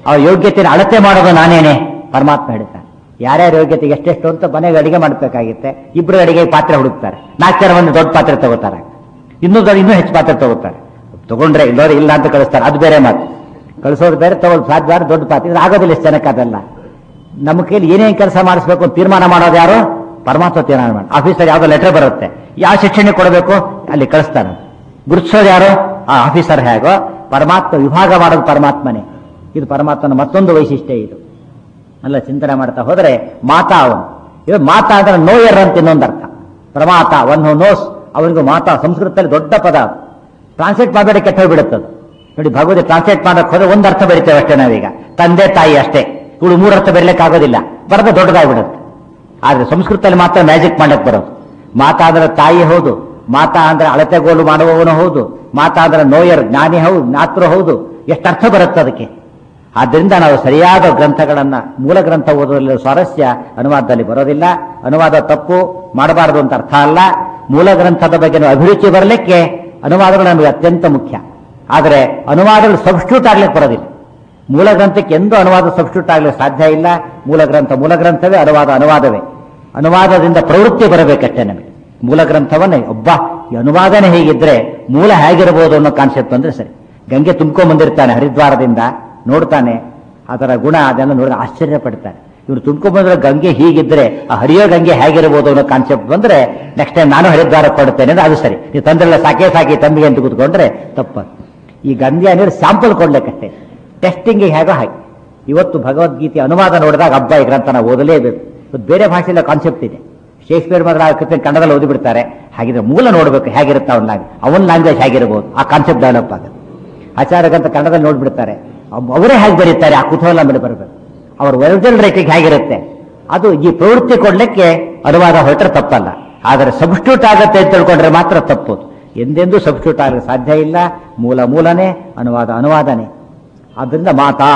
ಅವ್ರ ಯೋಗ್ಯತೆಯನ್ನು ಅಳತೆ ಮಾಡೋದು ನಾನೇನೆ ಪರಮಾತ್ಮ ಹೇಳ್ತಾನೆ ಯಾರ್ಯಾರ ಯೋಗ್ಯತೆಗೆ ಎಷ್ಟೆಷ್ಟು ಅಂತ ಮನೆಗೆ ಅಡಿಗೆ ಮಾಡಬೇಕಾಗಿತ್ತೆ ಇಬ್ಬರು ಅಡಿಗೆ ಪಾತ್ರೆ ಹುಡುಕ್ತಾರೆ ನಾಲ್ಕು ಜನ ಒಂದು ದೊಡ್ಡ ಪಾತ್ರೆ ತಗೋತಾರೆ ಇನ್ನೂ ದೊಡ್ಡ ಇನ್ನೂ ಹೆಚ್ಚು ಪಾತ್ರೆ ತಗೋತಾರೆ ತಗೊಂಡ್ರೆ ಇಲ್ಲೋರು ಇಲ್ಲ ಅಂತ ಕಳಿಸ್ತಾರೆ ಅದು ಬೇರೆ ಮಾತು ಕಳಿಸೋದು ಬೇರೆ ತಗೊಳ್ಳೋದು ಸಾಧ್ಯ ದೊಡ್ಡ ಪಾತ್ರೆ ಇದು ಆಗೋದಿಲ್ಲ ಎಷ್ಟು ಜನಕ್ಕೆ ಅದೆಲ್ಲ ನಮ್ಮ ಕೈಲಿ ಏನೇನು ಕೆಲಸ ಮಾಡಿಸ್ಬೇಕು ಅಂತ ತೀರ್ಮಾನ ಮಾಡೋದು ಯಾರು ಪರಮಾತ್ಮ ತೀರ್ಮಾನ ಮಾಡಿ ಆಫೀಸರ್ ಯಾವುದೋ ಲೆಟರ್ ಬರುತ್ತೆ ಯಾವ ಶಿಕ್ಷಣ ಕೊಡಬೇಕು ಅಲ್ಲಿ ಕಳಿಸ್ತಾನೆ ಗುರುತಿಸೋದು ಯಾರು ಆ ಆಫೀಸರ್ ಹೇಗೋ ಪರಮಾತ್ಮ ವಿಭಾಗ ಮಾಡೋದು ಪರಮಾತ್ಮನೇ ಇದು ಪರಮಾತ್ಮನ ಮತ್ತೊಂದು ವೈಶಿಷ್ಟ್ಯ ಇದು ಎಲ್ಲ ಚಿಂತನೆ ಮಾಡ್ತಾ ಹೋದರೆ ಮಾತಾ ಅವನು ಇದು ಮಾತಾ ಅಂದ್ರೆ ನೋಯರ್ ಅಂತ ಇನ್ನೊಂದು ಅರ್ಥ ಪ್ರಮಾತ ಒನ್ ಹೂ ನೋಸ್ ಅವನಿಗೂ ಮಾತಾ ಸಂಸ್ಕೃತದಲ್ಲಿ ದೊಡ್ಡ ಪದ ಅದು ಟ್ರಾನ್ಸ್ಲೇಟ್ ಮಾಡಬೇಡಿ ಕೆಟ್ಟ ಹೋಗ್ಬಿಡುತ್ತದು ನೋಡಿ ಭಗವತಿ ಟ್ರಾನ್ಸ್ಲೇಟ್ ಮಾಡಕ್ಕೆ ಹೋದ್ರೆ ಒಂದು ಅರ್ಥ ಬರಿತೇವೆ ಅಷ್ಟೇ ನಾವೀಗ ತಂದೆ ತಾಯಿ ಅಷ್ಟೇ ಇವಳು ಮೂರು ಅರ್ಥ ಬರೀಲಿಕ್ಕೆ ಆಗೋದಿಲ್ಲ ಬರದ ದೊಡ್ಡದಾಗ್ಬಿಡುತ್ತೆ ಆದ್ರೆ ಸಂಸ್ಕೃತದಲ್ಲಿ ಮಾತ್ರ ಮ್ಯಾಜಿಕ್ ಮಾಡಕ್ ಬರೋದು ಮಾತಾ ಅಂದ್ರೆ ತಾಯಿ ಹೌದು ಮಾತಾ ಅಂದ್ರೆ ಅಳತೆಗೋಲು ಮಾಡುವವನು ಹೌದು ಮಾತಾ ಅಂದ್ರೆ ನೋಯರ್ ಜ್ಞಾನಿ ಹೌದು ಜ್ಞಾತೃ ಹೌದು ಎಷ್ಟು ಅರ್ಥ ಬರುತ್ತೆ ಅದಕ್ಕೆ ಆದ್ದರಿಂದ ನಾವು ಸರಿಯಾದ ಗ್ರಂಥಗಳನ್ನ ಮೂಲ ಗ್ರಂಥ ಓದುವಲ್ಲಿ ಸ್ವಾರಸ್ಯ ಅನುವಾದದಲ್ಲಿ ಬರೋದಿಲ್ಲ ಅನುವಾದ ತಪ್ಪು ಮಾಡಬಾರದು ಅಂತ ಅರ್ಥ ಅಲ್ಲ ಮೂಲ ಗ್ರಂಥದ ಬಗ್ಗೆ ನಾವು ಅಭಿರುಚಿ ಬರಲಿಕ್ಕೆ ಅನುವಾದಗಳು ನಮಗೆ ಅತ್ಯಂತ ಮುಖ್ಯ ಆದರೆ ಅನುವಾದಗಳು ಸಬ್ಸ್ಟ್ಯೂಟ್ ಆಗ್ಲಿಕ್ಕೆ ಬರೋದಿಲ್ಲ ಮೂಲ ಗ್ರಂಥಕ್ಕೆ ಎಂದೂ ಅನುವಾದ ಸಬ್ಸ್ಟ್ಯೂಟ್ ಆಗ್ಲಿಕ್ಕೆ ಸಾಧ್ಯ ಇಲ್ಲ ಮೂಲ ಗ್ರಂಥ ಮೂಲ ಗ್ರಂಥವೇ ಅನುವಾದ ಅನುವಾದವೇ ಅನುವಾದದಿಂದ ಪ್ರವೃತ್ತಿ ಬರಬೇಕಷ್ಟೇ ನಮಗೆ ಮೂಲ ಗ್ರಂಥವನ್ನೇ ಒಬ್ಬ ಈ ಅನುವಾದನೆ ಹೀಗಿದ್ರೆ ಮೂಲ ಹೇಗಿರಬಹುದು ಅನ್ನೋ ಕಾನ್ಸೆಪ್ಟ್ ಅಂದ್ರೆ ಸರಿ ಗಂಗೆ ತುಂಬ್ಕೊಂಡ್ ಬಂದಿರ್ತಾನೆ ಹರಿದ್ವಾರದಿಂದ ನೋಡ್ತಾನೆ ಅದರ ಗುಣ ಅದೆಲ್ಲ ನೋಡಿ ಆಶ್ಚರ್ಯ ಪಡ್ತಾನೆ ಇವ್ರು ತುಂಬ್ಕೊಂಡ್ ಬಂದ್ರೆ ಗಂಗೆ ಹೀಗಿದ್ರೆ ಆ ಹರಿಯೋ ಗಂಗೆ ಹೇಗಿರಬಹುದು ಅನ್ನೋ ಕಾನ್ಸೆಪ್ಟ್ ಬಂದ್ರೆ ನೆಕ್ಸ್ಟ್ ಟೈಮ್ ನಾನು ಹರಿದ್ವಾರ ಕೊಡ್ತೇನೆ ಅಂದ್ರೆ ಅದು ಸರಿ ನೀವು ತಂದ್ರೆಲ್ಲ ಸಾಕೇ ಸಾಕಿ ತಂಬಿಗೆ ಅಂತ ಕೂತ್ಕೊಂಡ್ರೆ ತಪ್ಪ ಈ ಗಂಗೆ ಅಂದ್ರೆ ಸ್ಯಾಂಪಲ್ ಕೊಡ್ಲಿಕ್ಕಷ್ಟೇ ಟೆಸ್ಟಿಂಗ್ ಹೇಗೋ ಹಾಗೆ ಇವತ್ತು ಭಗವದ್ಗೀತೆ ಅನುವಾದ ನೋಡಿದಾಗ ಹಬ್ಬ ಈ ಗ್ರಂಥ ನಾವು ಓದಲೇಬೇಕು ಇವತ್ತು ಬೇರೆ ಭಾಷೆಯಲ್ಲ ಕಾನ್ಸೆಪ್ಟ್ ಇದೆ ಶೇಕ್ಸ್ಪಿಯರ್ ಮಾತ್ರ ಕೃತಿ ಕನ್ನಡದಲ್ಲಿ ಓದಿಬಿಡ್ತಾರೆ ಹಾಗಿದ್ರೆ ಮೂಲ ನೋಡ್ಬೇಕು ಹೇಗಿರುತ್ತೆ ಅವನ ಲ್ಯಾಂಗ್ವೇಜ್ ಅವನ ಲ್ಯಾಂಗ್ವೇಜ್ ಹೇಗಿರ್ಬೋದು ಆ ಕಾನ್ಸೆಪ್ಟ್ ಡೆವಲಪ್ ಆಗುತ್ತೆ ಆಚಾರ್ಯಗಂತ ಕನ್ನಡದಲ್ಲಿ ನೋಡ್ಬಿಡ್ತಾರೆ ಅವ್- ಅವರೇ ಹೇಗೆ ಬರೀತಾರೆ ಆ ಕುತೂಹಲ ಮೇಲೆ ಬರಬೇಕು ಅವ್ರ ಒರಿಜಿನಲ್ ರೈಟಿಂಗ್ ಹೇಗಿರುತ್ತೆ ಅದು ಈ ಪ್ರವೃತ್ತಿ ಕೊಡ್ಲಿಕ್ಕೆ ಅನುವಾದ ಹೊರಟ್ರೆ ತಪ್ಪಲ್ಲ ಆದರೆ ಸಬ್ಸ್ಟ್ಯೂಟ್ ಆಗತ್ತೆ ಅಂತ ತಿಳ್ಕೊಂಡ್ರೆ ಮಾತ್ರ ತಪ್ಪು ಎಂದೆಂದೂ ಸಬ್ಸ್ಟ್ಯೂಟ್ ಆಗಲಿಕ್ಕೆ ಸಾಧ್ಯ ಇಲ್ಲ ಮೂಲ ಮೂಲನೇ ಅನುವಾದ ಅನುವಾದನೆ ಆದ್ದರಿಂದ ಮಾತಾ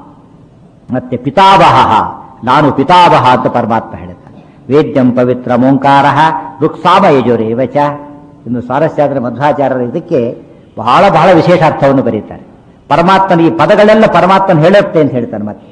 ಮತ್ತೆ ಪಿತಾವಹ ನಾನು ಪಿತಾವಹ ಅಂತ ಪರಮಾತ್ಮ ಹೇಳ್ತಾನೆ ವೇದ್ಯಂ ಪವಿತ್ರ ಓಂಕಾರ ರುಕ್ಸಾಮ ಯಜುರೇವಚ ಇನ್ನು ಸ್ವಾರಸ್ಯ ಆದರೆ ಮಧ್ವಾಚಾರ್ಯರು ಇದಕ್ಕೆ ಬಹಳ ಬಹಳ ವಿಶೇಷ ಅರ್ಥವನ್ನು ಬರೀತಾರೆ ಪರಮಾತ್ಮನ ಈ ಪದಗಳೆಲ್ಲ ಪರಮಾತ್ಮನ ಹೇಳುತ್ತೆ ಅಂತ ಹೇಳ್ತಾನೆ ಮತ್ತೆ